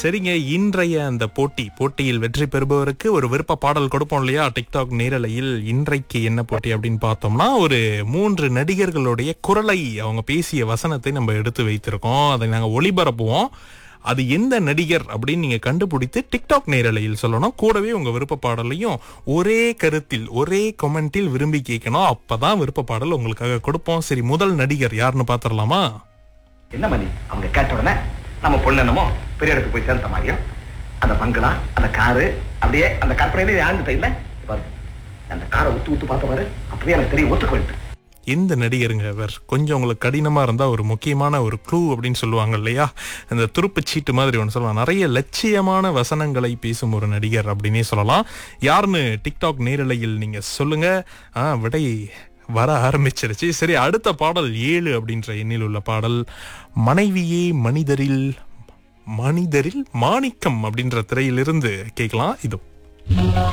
சரிங்க இன்றைய அந்த போட்டி போட்டியில் வெற்றி பெறுபவருக்கு ஒரு விருப்ப பாடல் கொடுப்போம் இல்லையா டிக்டாக் நேரலையில் இன்றைக்கு என்ன போட்டி அப்படின்னு பார்த்தோம்னா ஒரு மூன்று நடிகர்களுடைய குரலை அவங்க பேசிய வசனத்தை நம்ம எடுத்து வைத்திருக்கோம் அதை நாங்கள் ஒளிபரப்புவோம் அது எந்த நடிகர் அப்படின்னு நீங்க கண்டுபிடித்து டிக்டாக் நேரலையில் சொல்லணும் கூடவே உங்க விருப்ப பாடலையும் ஒரே கருத்தில் ஒரே கமெண்டில் விரும்பி கேட்கணும் அப்பதான் விருப்ப பாடல் உங்களுக்காக கொடுப்போம் சரி முதல் நடிகர் யாருன்னு பாத்திரலாமா என்ன மணி அவங்க கேட்ட உடனே நம்ம பொண்ணு என்னமோ பெரிய இடத்துக்கு போய் சேர்ந்த மாதிரியும் அந்த பங்களா அந்த காரு அப்படியே அந்த கற்பனையிலே ஆழ்ந்துட்ட இல்ல பாரு அந்த காரை உத்து உத்து பார்த்த பாரு அப்படியே எனக்கு தெரியும் ஒத்துக்கொள்ளிட்டு எந்த நடிகருங்க அவர் கொஞ்சம் உங்களுக்கு கடினமா இருந்தா ஒரு முக்கியமான ஒரு க்ளூ அப்படின்னு சொல்லுவாங்க இல்லையா அந்த துருப்புச் சீட்டு மாதிரி ஒன்று சொல்லலாம் நிறைய லட்சியமான வசனங்களை பேசும் ஒரு நடிகர் அப்படின்னே சொல்லலாம் யாருன்னு டிக்டாக் நேரலையில் நீங்க சொல்லுங்க ஆ விடை வர ஆரம்பிச்சிருச்சு சரி அடுத்த பாடல் ஏழு அப்படின்ற எண்ணில் உள்ள பாடல் மனைவியே மனிதரில் மனிதரில் மாணிக்கம் அப்படின்ற திரையிலிருந்து கேட்கலாம் இதோ